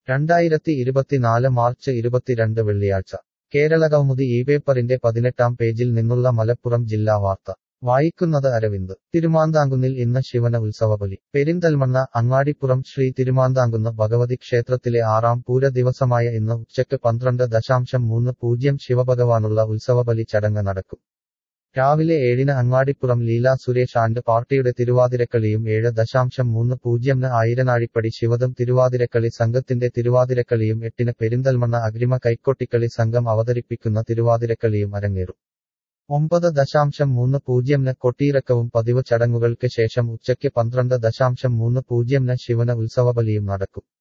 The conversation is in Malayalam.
രണ്ടായിരത്തി ഇരുപത്തിനാല് മാർച്ച് ഇരുപത്തിരണ്ട് വെള്ളിയാഴ്ച കേരളകൗമുദി ഈ പേപ്പറിന്റെ പതിനെട്ടാം പേജിൽ നിന്നുള്ള മലപ്പുറം ജില്ലാ വാർത്ത വായിക്കുന്നത് അരവിന്ദ് തിരുമാന്താങ്കുന്നിൽ ഇന്ന് ശിവന ഉത്സവബലി പെരിന്തൽമണ്ണ അങ്ങാടിപ്പുറം ശ്രീ തിരുമാന്താങ്കുന്ന് ഭഗവതി ക്ഷേത്രത്തിലെ ആറാം പൂര ദിവസമായ ഇന്ന് ഉച്ചയ്ക്ക് പന്ത്രണ്ട് ദശാംശം മൂന്ന് പൂജ്യം ശിവഭഗവാനുള്ള ഉത്സവബലി ചടങ്ങ് നടക്കും രാവിലെ ഏഴിന് അങ്ങാടിപ്പുറം ലീല സുരേഷ് ആൻഡ് പാർട്ടിയുടെ തിരുവാതിരക്കളിയും ഏഴ് ദശാംശം മൂന്ന് പൂജ്യംന് ആയിരനാഴിപ്പടി ശിവദം തിരുവാതിരക്കളി സംഘത്തിന്റെ തിരുവാതിരക്കളിയും എട്ടിന് പെരിന്തൽമണ്ണ അഗ്രിമ കൈക്കൊട്ടിക്കളി സംഘം അവതരിപ്പിക്കുന്ന തിരുവാതിരക്കളിയും അരങ്ങേറും ഒമ്പത് ദശാംശം മൂന്ന് പൂജ്യംന് കൊട്ടിയിറക്കവും പതിവ് ചടങ്ങുകൾക്ക് ശേഷം ഉച്ചയ്ക്ക് പന്ത്രണ്ട് ദശാംശം മൂന്ന് പൂജ്യംന് ശിവന ഉത്സവബലിയും നടക്കും